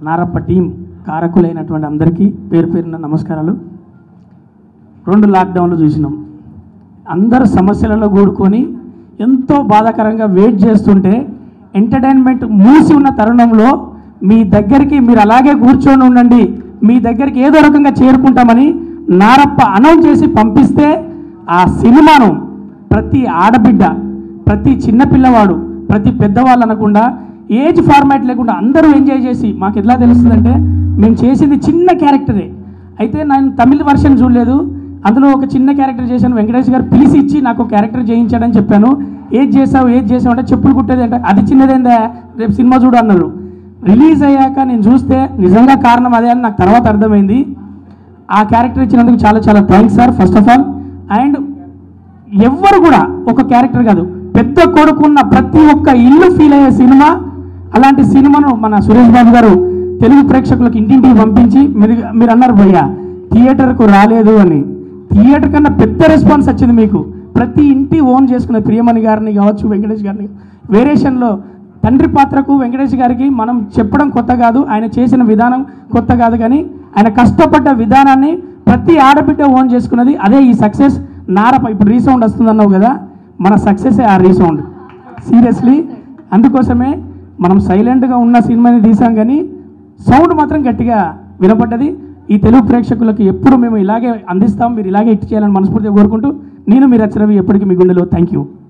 Narappa team కారకులైనటువంటి అందరికీ పేరు పేరున నమస్కారాలు రెండు లాక్డౌన్లు చూసినాం అందరు సమస్యలలో కూడుకొని ఎంతో బాధాకరంగా వెయిట్ చేస్తుంటే ఎంటర్టైన్మెంట్ మూసి ఉన్న తరుణంలో మీ దగ్గరికి మీరు అలాగే కూర్చొని ఉండండి మీ దగ్గరికి ఏదో రకంగా చేరుకుంటామని నారప్ప అనౌన్స్ చేసి పంపిస్తే ఆ సినిమాను ప్రతి ఆడబిడ్డ ప్రతి చిన్నపిల్లవాడు ప్రతి పెద్దవాళ్ళు అనకుండా ఏజ్ ఫార్మాట్ లేకుండా అందరూ ఎంజాయ్ చేసి మాకు ఎట్లా తెలుస్తుందంటే మేము చేసింది చిన్న క్యారెక్టరే అయితే నేను తమిళ వర్షన్ చూడలేదు అందులో ఒక చిన్న క్యారెక్టర్ చేశాను వెంకటేష్ గారు పిలిచి ఇచ్చి నాకు ఒక క్యారెక్టర్ చేయించాడని చెప్పాను ఏది చేసావు ఏది చేసావు అంటే చెప్పులు కుట్టేది అంటే అది చిన్నదేందా రేపు సినిమా చూడు అన్నారు రిలీజ్ అయ్యాక నేను చూస్తే నిజంగా కారణం అదే అని నాకు తర్వాత అర్థమైంది ఆ క్యారెక్టర్ ఇచ్చినందుకు చాలా చాలా thanks sir first of all and ఎవ్వరు కూడా ఒక క్యారెక్టర్ కాదు పెద్ద కొడుకున్న ప్రతి ఒక్క ఇల్లు ఫీల్ అయ్యే సినిమా అలాంటి సినిమాను మన సురేష్ బాబు గారు తెలుగు ప్రేక్షకులకు ఇంటింటికి పంపించి మీరు మీరు అన్నారు భయ్య థియేటర్కు రాలేదు అని థియేటర్ కన్నా పెద్ద రెస్పాన్స్ వచ్చింది మీకు ప్రతి ఇంటి ఓన్ చేసుకునే ప్రియమణి గారిని కావచ్చు వెంకటేష్ గారిని వేరియేషన్లో తండ్రి పాత్రకు వెంకటేష్ గారికి మనం చెప్పడం కొత్త కాదు ఆయన చేసిన విధానం కొత్త కాదు కానీ ఆయన కష్టపడ్డ విధానాన్ని ప్రతి ఆడబిడ్డ ఓన్ చేసుకున్నది అదే ఈ సక్సెస్ నారప ఇప్పుడు రీసౌండ్ వస్తుందన్నావు కదా మన సక్సెసే ఆ రీసౌండ్ సీరియస్లీ అందుకోసమే మనం సైలెంట్గా ఉన్న సినిమాని తీసాం కానీ సౌండ్ మాత్రం గట్టిగా వినపడ్డది ఈ తెలుగు ప్రేక్షకులకు ఎప్పుడు మేము ఇలాగే అందిస్తాం మీరు ఇలాగే ఇట్ చేయాలని మనస్ఫూర్తిగా కోరుకుంటూ నేను మీరు రవి ఎప్పటికీ మీ గుండెలో థ్యాంక్ యూ